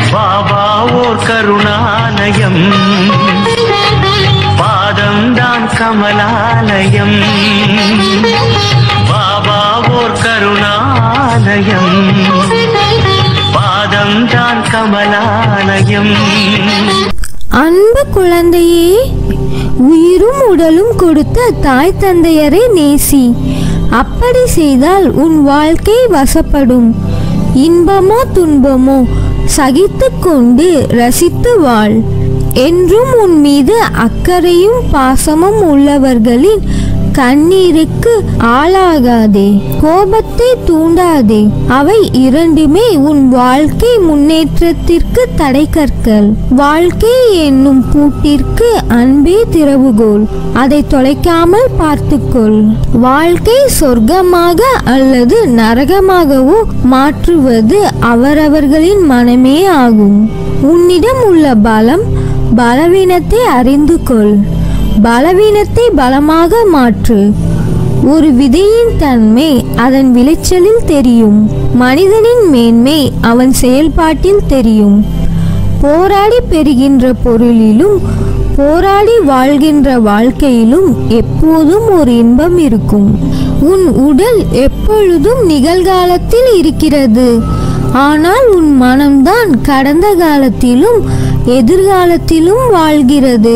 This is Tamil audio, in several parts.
பாபா ஓர் கருணாலயம் பாதம்தான் கமலாலயம் பாபா ஓர் கருணாலயம் பாதம்தான் கமலாலயம் அன்பு குழந்தையே உயிரும் உடலும் கொடுத்த தாய் தந்தையரை நேசி அப்படி செய்தால் உன் வாழ்க்கை வசப்படும் இன்பமோ துன்பமோ சகித்து கொண்டு ரசித்து வாழ் என்றும் உன் மீது அக்கறையும் பாசமும் உள்ளவர்களின் கண்ணீருக்கு ஆளாகாதே கோபத்தை தூண்டாதே அவை இரண்டுமே உன் வாழ்க்கை முன்னேற்றத்திற்கு தடை கற்கள் வாழ்க்கை என்னும் பூட்டிற்கு அன்பே திறவுகோல் அதை தொலைக்காமல் பார்த்துக்கொள் வாழ்க்கை சொர்க்கமாக அல்லது நரகமாகவோ மாற்றுவது அவரவர்களின் மனமே ஆகும் உன்னிடம் உள்ள பலம் பலவீனத்தை அறிந்து கொள் பலவீனத்தை பலமாக மாற்று ஒரு விதையின் தன்மை அதன் விளைச்சலில் தெரியும் மனிதனின் மேன்மை அவன் செயல்பாட்டில் தெரியும் போராடி பெறுகின்ற பொருளிலும் போராடி வாழ்கின்ற வாழ்க்கையிலும் எப்போதும் ஒரு இன்பம் இருக்கும் உன் உடல் எப்பொழுதும் நிகழ்காலத்தில் இருக்கிறது ஆனால் உன் மனம்தான் கடந்த காலத்திலும் எதிர்காலத்திலும் வாழ்கிறது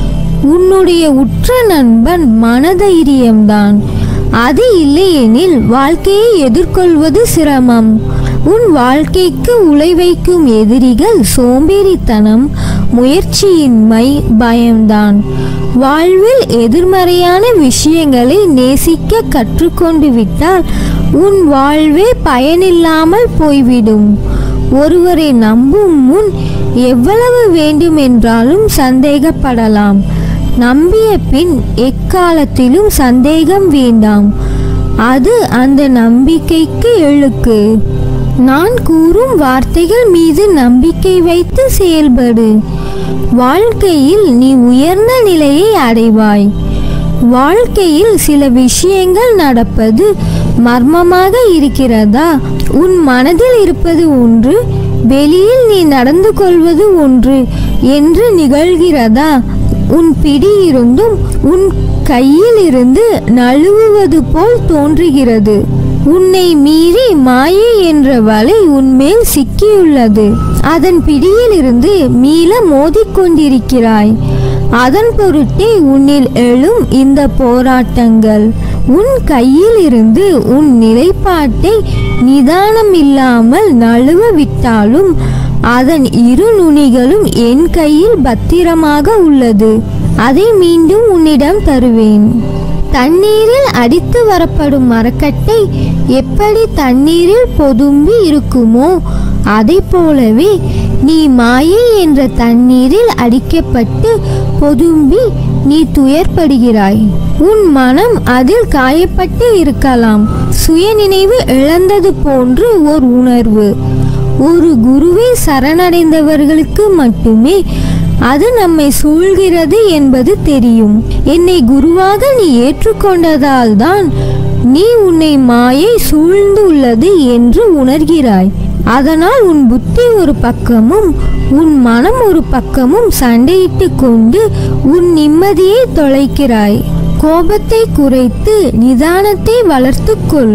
உன்னுடைய உற்ற நண்பன் மனதைரியம்தான் அது இல்லையெனில் வாழ்க்கையை எதிர்கொள்வது சிரமம் உன் வாழ்க்கைக்கு உலை வைக்கும் எதிரிகள் சோம்பேறித்தனம் முயற்சியின்மை பயம்தான் வாழ்வில் எதிர்மறையான விஷயங்களை நேசிக்க கற்றுக்கொண்டு விட்டால் உன் வாழ்வே பயனில்லாமல் போய்விடும் ஒருவரை நம்பும் முன் எவ்வளவு வேண்டுமென்றாலும் சந்தேகப்படலாம் நம்பிய பின் எக்காலத்திலும் சந்தேகம் வேண்டாம் அது அந்த நம்பிக்கைக்கு இழுக்கு நான் கூறும் வார்த்தைகள் மீது நம்பிக்கை வைத்து செயல்படு வாழ்க்கையில் நீ உயர்ந்த நிலையை அடைவாய் வாழ்க்கையில் சில விஷயங்கள் நடப்பது மர்மமாக இருக்கிறதா உன் மனதில் இருப்பது ஒன்று வெளியில் நீ நடந்து கொள்வது ஒன்று என்று நிகழ்கிறதா உன் பிடி இருந்தும் உன் கையில் இருந்து நழுவுவது போல் தோன்றுகிறது உன்னை மீறி மாயை என்ற வலை உன்மேல் சிக்கியுள்ளது அதன் பிடியிலிருந்து மீள மோதிக்கொண்டிருக்கிறாய் அதன் பொருட்டே உன்னில் எழும் இந்த போராட்டங்கள் உன் கையில் இருந்து உன் நிலைப்பாட்டை நிதானம் இல்லாமல் நழுவ விட்டாலும் அதன் இரு நுனிகளும் என் கையில் பத்திரமாக உள்ளது அதை மீண்டும் உன்னிடம் தருவேன் தண்ணீரில் அடித்து வரப்படும் மரக்கட்டை எப்படி தண்ணீரில் பொதும்பி இருக்குமோ அதை போலவே நீ மாயை என்ற தண்ணீரில் அடிக்கப்பட்டு பொதும்பி நீ துயர்படுகிறாய் உன் மனம் அதில் காயப்பட்டு இருக்கலாம் சுயநினைவு இழந்தது போன்று ஒரு உணர்வு ஒரு குருவை சரணடைந்தவர்களுக்கு மட்டுமே அது நம்மை சூழ்கிறது என்பது தெரியும் என்னை குருவாக நீ ஏற்றுக்கொண்டதால் தான் நீ உன்னை மாயை சூழ்ந்துள்ளது என்று உணர்கிறாய் அதனால் உன் புத்தி ஒரு பக்கமும் உன் மனம் ஒரு பக்கமும் சண்டையிட்டு கொண்டு உன் நிம்மதியை தொலைக்கிறாய் கோபத்தை குறைத்து நிதானத்தை வளர்த்துக்கொள்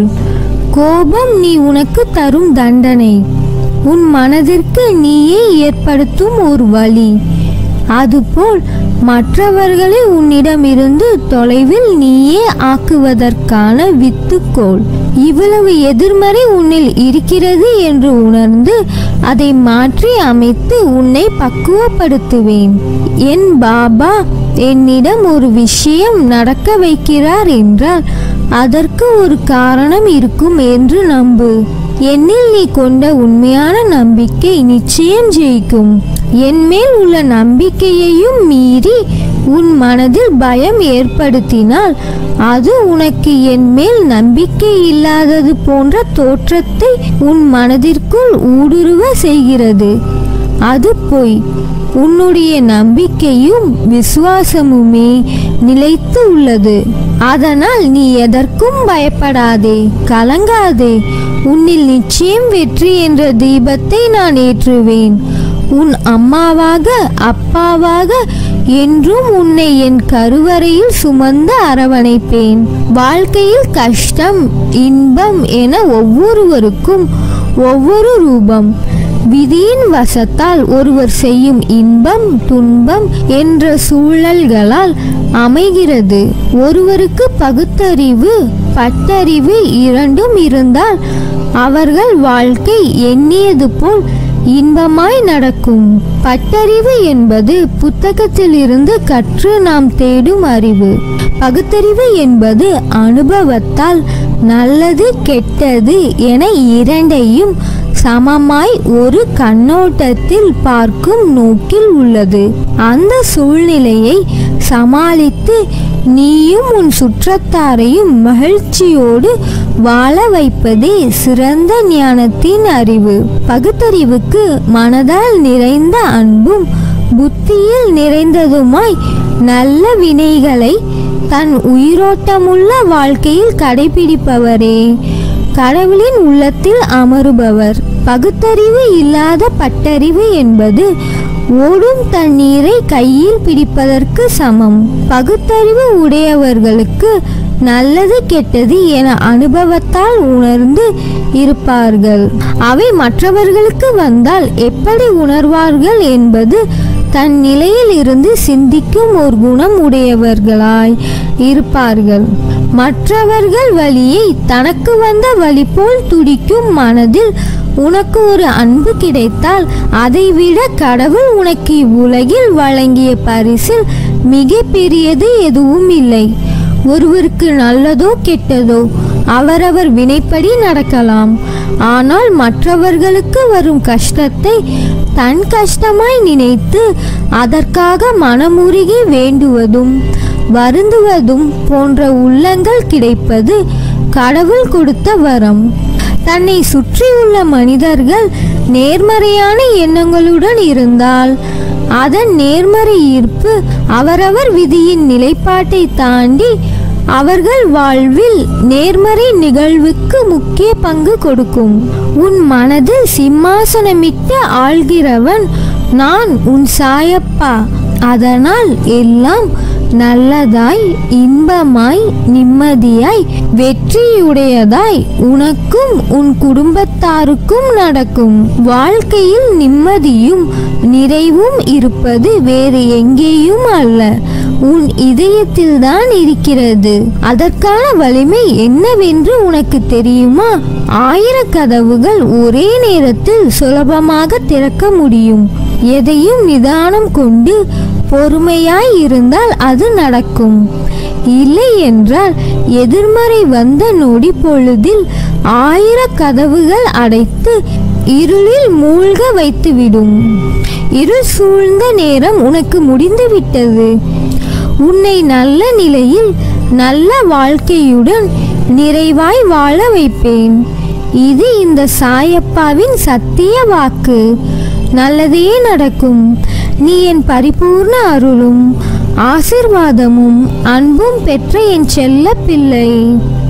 கோபம் நீ உனக்கு தரும் தண்டனை உன் மனதிற்கு நீயே ஏற்படுத்தும் ஒரு வழி அதுபோல் மற்றவர்களை உன்னிடமிருந்து தொலைவில் நீயே ஆக்குவதற்கான வித்துக்கோள் இவ்வளவு எதிர்மறை உன்னில் இருக்கிறது என்று உணர்ந்து அதை மாற்றி அமைத்து உன்னை பக்குவப்படுத்துவேன் என் பாபா என்னிடம் ஒரு விஷயம் நடக்க வைக்கிறார் என்றால் அதற்கு ஒரு காரணம் இருக்கும் என்று நம்பு என்னில் நீ கொண்ட உண்மையான நம்பிக்கை நிச்சயம் ஜெயிக்கும் என் மேல் உள்ள நம்பிக்கையையும் மீறி உன் மனதில் பயம் ஏற்படுத்தினால் அது உனக்கு என் மேல் நம்பிக்கை இல்லாதது போன்ற தோற்றத்தை உன் மனதிற்குள் ஊடுருவ செய்கிறது அது பொய் உன்னுடைய நம்பிக்கையும் விசுவாசமுமே நிலைத்து உள்ளது அதனால் நீ எதற்கும் பயப்படாதே கலங்காதே உன்னில் நிச்சயம் வெற்றி என்ற தீபத்தை நான் ஏற்றுவேன் உன் அம்மாவாக அப்பாவாக என்றும் உன்னை என் கருவறையில் சுமந்து அரவணைப்பேன் வாழ்க்கையில் கஷ்டம் இன்பம் என ஒவ்வொருவருக்கும் ஒவ்வொரு ரூபம் விதியின் வசத்தால் ஒருவர் செய்யும் இன்பம் துன்பம் என்ற சூழல்களால் அமைகிறது ஒருவருக்கு பகுத்தறிவு பட்டறிவு இரண்டும் இருந்தால் அவர்கள் வாழ்க்கை எண்ணியது போல் இன்பமாய் நடக்கும் பட்டறிவு என்பது புத்தகத்திலிருந்து கற்று நாம் தேடும் அறிவு பகுத்தறிவு என்பது அனுபவத்தால் நல்லது கெட்டது என இரண்டையும் சமமாய் ஒரு கண்ணோட்டத்தில் பார்க்கும் நோக்கில் உள்ளது அந்த சூழ்நிலையை சமாளித்து நீயும் உன் சுற்றத்தாரையும் மகிழ்ச்சியோடு வாழ வைப்பதே சிறந்த ஞானத்தின் அறிவு பகுத்தறிவுக்கு மனதால் நிறைந்த அன்பும் புத்தியில் நிறைந்ததுமாய் நல்ல வினைகளை தன் உயிரோட்டமுள்ள வாழ்க்கையில் கடைபிடிப்பவரே கடவுளின் உள்ளத்தில் அமருபவர் பகுத்தறிவு இல்லாத பட்டறிவு என்பது ஓடும் தண்ணீரை கையில் பிடிப்பதற்கு சமம் பகுத்தறிவு உடையவர்களுக்கு நல்லது கெட்டது என அனுபவத்தால் உணர்ந்து இருப்பார்கள் அவை மற்றவர்களுக்கு வந்தால் எப்படி உணர்வார்கள் என்பது தன் நிலையில் இருந்து சிந்திக்கும் ஒரு குணம் உடையவர்களாய் இருப்பார்கள் மற்றவர்கள் வழியை தனக்கு வந்த வழி போல் துடிக்கும் மனதில் உனக்கு ஒரு அன்பு கிடைத்தால் அதைவிட கடவுள் உனக்கு இவ்வுலகில் வழங்கிய பரிசில் மிக பெரியது எதுவும் இல்லை ஒருவருக்கு நல்லதோ கெட்டதோ அவரவர் வினைப்படி நடக்கலாம் ஆனால் மற்றவர்களுக்கு வரும் கஷ்டத்தை தன் கஷ்டமாய் நினைத்து அதற்காக மனமுருகி வேண்டுவதும் வருந்துவதும் போன்ற உள்ளங்கள் கிடைப்பது கடவுள் கொடுத்த வரம் தன்னை சுற்றியுள்ள மனிதர்கள் நேர்மறையான எண்ணங்களுடன் இருந்தால் அதன் நேர்மறை ஈர்ப்பு அவரவர் விதியின் நிலைப்பாட்டை தாண்டி அவர்கள் வாழ்வில் நேர்மறை நிகழ்வுக்கு முக்கிய பங்கு கொடுக்கும் உன் மனதில் சிம்மாசனமிட்டு ஆள்கிறவன் நான் உன் சாயப்பா அதனால் எல்லாம் நல்லதாய் இன்பமாய் நிம்மதியாய் வெற்றியுடையதாய் உனக்கும் உன் குடும்பத்தாருக்கும் நடக்கும் வாழ்க்கையில் நிம்மதியும் நிறைவும் இருப்பது வேறு எங்கேயும் அல்ல உன் இதயத்தில்தான் இருக்கிறது அதற்கான வலிமை என்னவென்று உனக்கு தெரியுமா ஆயிரம் கதவுகள் ஒரே நேரத்தில் சுலபமாக திறக்க முடியும் எதையும் நிதானம் கொண்டு பொறுமையாய் இருந்தால் அது நடக்கும் இல்லை என்றால் எதிர்மறை வந்த நொடி பொழுதில் ஆயிர கதவுகள் அடைத்து இருளில் மூழ்க வைத்துவிடும் இருள் சூழ்ந்த நேரம் உனக்கு முடிந்துவிட்டது உன்னை நல்ல நிலையில் நல்ல வாழ்க்கையுடன் நிறைவாய் வாழ வைப்பேன் இது இந்த சாயப்பாவின் சத்திய வாக்கு நல்லதே நடக்கும் நீ என் பரிபூர்ண அருளும் ஆசிர்வாதமும் அன்பும் பெற்ற என் செல்ல பிள்ளை